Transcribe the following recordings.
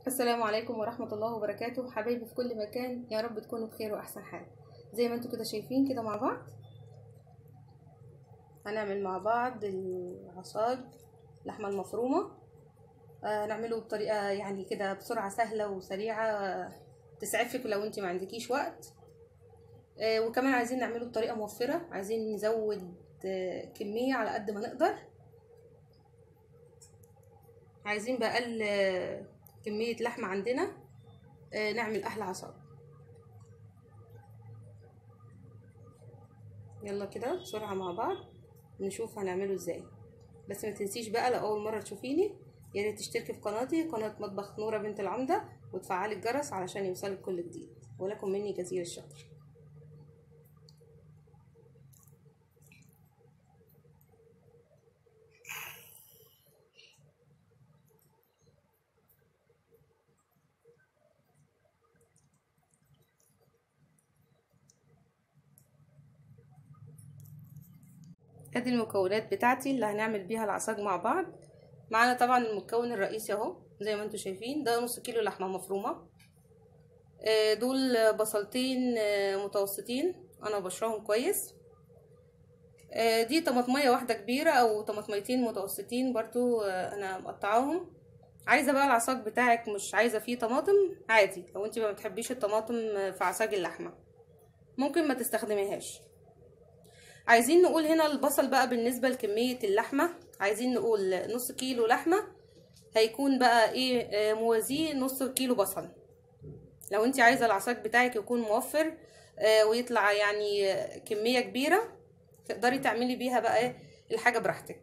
السلام عليكم ورحمة الله وبركاته حبايبي في كل مكان يا رب تكونوا بخير وأحسن حال زي ما انتوا كده شايفين كده مع بعض هنعمل مع بعض العصاج اللحمة المفرومة آه نعمله بطريقة يعني كده بسرعة سهلة وسريعة آه تسعفك لو انت ما عندكيش وقت آه وكمان عايزين نعمله بطريقة موفرة عايزين نزود آه كمية على قد ما نقدر عايزين بأقل آه كمية لحمة عندنا آه نعمل أحلى عصاج يلا كده بسرعة مع بعض نشوف هنعمله ازاي بس ما تنسيش بقى لو أول مرة تشوفيني يا ريت تشتركي في قناتي قناة مطبخ نورة بنت العمدة وتفعلي الجرس علشان يوصلك كل جديد ولكم مني جزيل الشكر ادي المكونات بتاعتي اللي هنعمل بيها العصاج مع بعض معانا طبعا المكون الرئيسي اهو زي ما انتم شايفين ده نص كيلو لحمه مفرومه دول بصلتين متوسطين انا بشرهم كويس دي طماطميه واحده كبيره او طماطميتين متوسطين برضو انا مقطعاهم عايزه بقى العصاج بتاعك مش عايزه فيه طماطم عادي لو انت ما بتحبيش الطماطم في عصاج اللحمه ممكن ما تستخدميهاش عايزين نقول هنا البصل بقى بالنسبة لكمية اللحمة عايزين نقول نص كيلو لحمة هيكون بقى ايه موازيه نص كيلو بصل لو انت عايزة العصاج بتاعك يكون موفر آه ويطلع يعني كمية كبيرة تقدري تعملي بيها بقى ايه الحاجة براحتك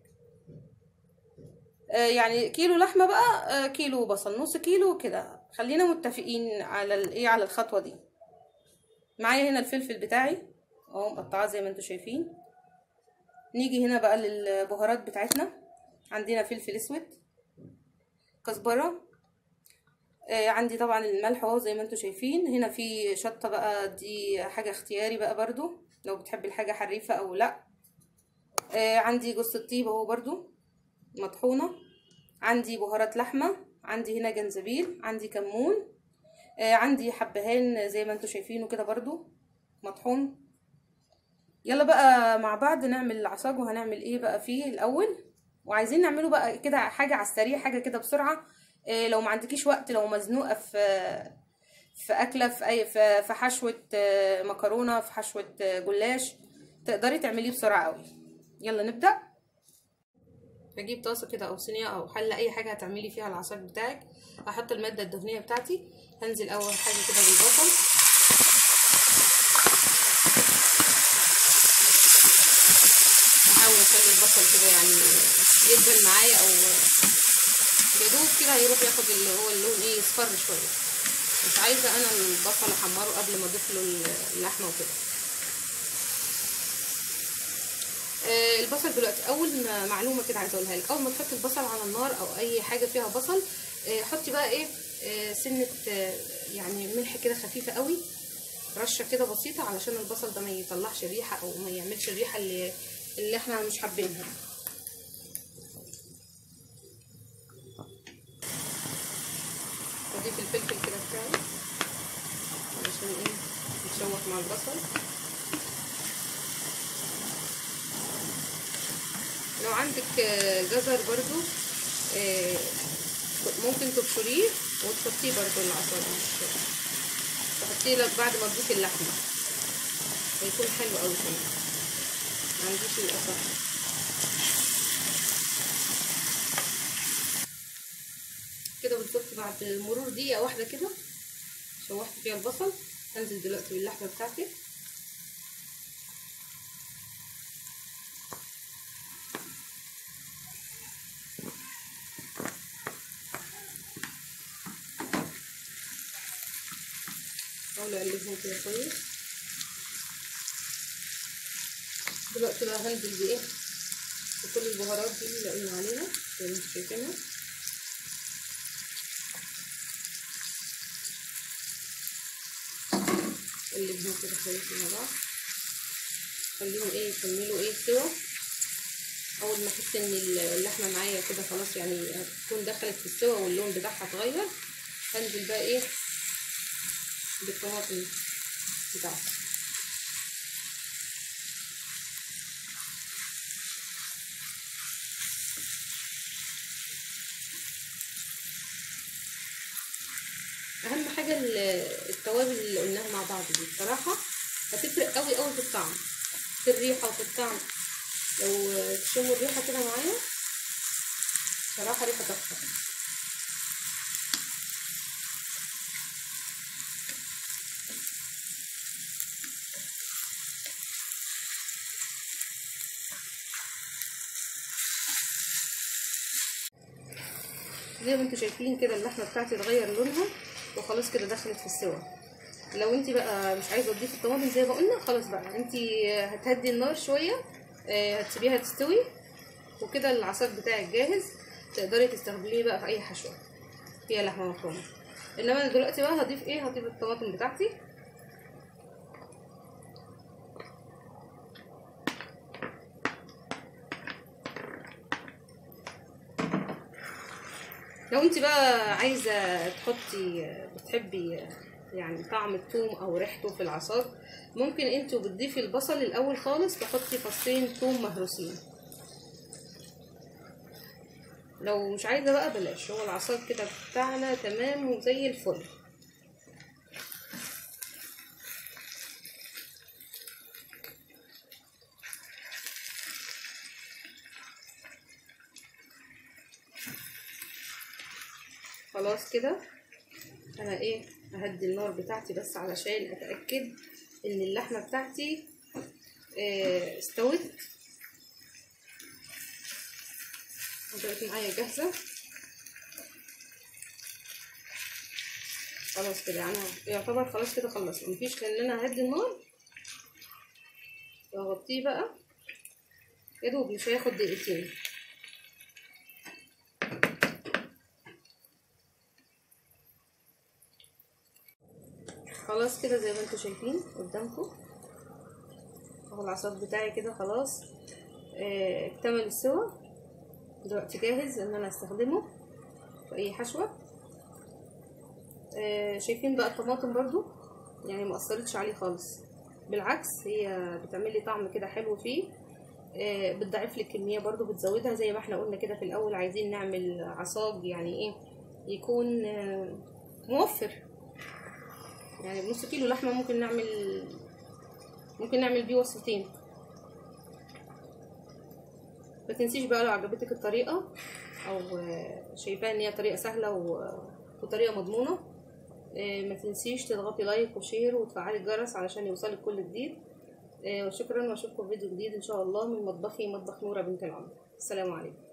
آه يعني كيلو لحمة بقى آه كيلو بصل نص كيلو كده خلينا متفقين على الايه على الخطوة دي معايا هنا الفلفل بتاعي اهو مقطعاه زي ما انتم شايفين نيجي هنا بقى للبهارات بتاعتنا عندنا فلفل اسود كزبره آه عندي طبعا الملح اهو زي ما انتم شايفين هنا في شطه بقى دي حاجه اختياري بقى برضو لو بتحبي الحاجه حريفه او لا آه عندي جوز الطيب اهو برضو مطحونه عندي بهارات لحمه عندي هنا جنزبيل عندي كمون آه عندي حبهان زي ما انتم شايفينه كده برضو مطحون يلا بقى مع بعض نعمل العصاج وهنعمل ايه بقى فيه الاول وعايزين نعمله بقى كده حاجه على السريع حاجه كده بسرعه إيه لو ما عندكيش وقت لو مزنوقه في في اكله في اي في حشوه مكرونه في حشوه جلاش تقدري تعمليه بسرعه قوي يلا نبدا بجيب طاسه كده او صينيه او حله اي حاجه هتعملي فيها العصاج بتاعك هحط الماده الدهنيه بتاعتي هنزل اول حاجه كده بالبصل احاول اخلي البصل كده يعني يدبل معايا او يدوب كده هيروح ياخد اللي هو اللون ايه يصفر شويه مش عايزه انا البصل احمره قبل ما اضيف له اللحمه وكده آه البصل دلوقتي اول معلومه كده عايزه اقولها لك اول ما تحطي البصل على النار او اي حاجه فيها بصل آه حطي بقى ايه آه سنه يعني ملح كده خفيفه قوي رشه كده بسيطه علشان البصل ده ما يطلعش ريحه او ما يعملش الريحه اللي اللي احنا مش حابينها اضيف الفلفل كده بتاعي علشان ايه يتشوح مع البصل لو عندك جزر برضو ممكن تبشريه وتحطيه برضو العصاج تحطيه بعد ما تضيفي اللحمه هيكون حلو قوي كمان معنديش للأسف كده بالظبط بعد مرور دقيقة واحدة كده شوحت فيها البصل هنزل دلوقتي باللحمة بتاعتي حاول اقلبهم كده كويس دلوقتي بقى هنزل بايه بكل البهارات دي اللي قلنا عليها زي ما انتم شايفينها نقلبهم كده كويس مع بعض خليهم ايه يكملوا ايه سوا اول ما احس ان اللحمه معايا كده خلاص يعني هتكون دخلت في السوا واللون بتاعها اتغير هنزل بقى ايه بالطماطم بتاعتي اهم حاجه التوابل اللي قلناها مع بعض دي بصراحه هتفرق قوي قوي في الطعم في الريحه وفي الطعم لو تشموا الريحه كده معايا بصراحه ريحه تحفه زي ما انتوا شايفين كده اللحمه بتاعتي اتغير لونها وخلاص كده دخلت في السوا لو انت بقى مش عايزه تضيفي الطماطم زي ما قلنا خلاص بقى انت هتهدي النار شويه هتسيبيها تستوي وكده العصاج بتاعك جاهز تقدري تستخدميه بقى في اي حشوه فيها لحمه مفرومه انما انا دلوقتي بقى هضيف ايه هضيف الطماطم بتاعتي لو انت بقى عايزه تحطي بتحبي يعني طعم الثوم او ريحته في العصاج ممكن انتوا بتضيفي البصل الاول خالص تحطي فصين ثوم مهروسين لو مش عايزه بقى بلاش هو العصاج كده بتاعنا تمام وزي الفل خلاص كده انا ايه اهدي النار بتاعتي بس علشان اتاكد ان اللحمه بتاعتي اه استوت دلوقتي معايا جاهزه خلاص كده يعني يعتبر خلاص كده خلصنا مفيش غير ان انا اهدي النار واغطيه بقى يا دوب مش هياخد دقيقتين خلاص كده زي ما انتوا شايفين قدامكم اهو العصاج بتاعي كده خلاص اه اكتمل السوا دلوقتي جاهز ان انا استخدمه في اي حشوه اه شايفين بقى الطماطم برضو يعني ما اثرتش عليه خالص بالعكس هي بتعمل لي طعم كده حلو فيه اه بتضعف لي الكميه برضو بتزودها زي ما احنا قلنا كده في الاول عايزين نعمل عصاج يعني ايه يكون اه موفر يعني بنص كيلو لحمه ممكن نعمل ممكن نعمل بيه وصفتين ما تنسيش بقى لو عجبتك الطريقه او شايفاها ان هي طريقه سهله وطريقه مضمونه ما تنسيش تضغطي لايك وشير وتفعلي الجرس علشان يوصلك كل جديد وشكرا واشوفكم في فيديو جديد ان شاء الله من مطبخي مطبخ نوره بنت العمر السلام عليكم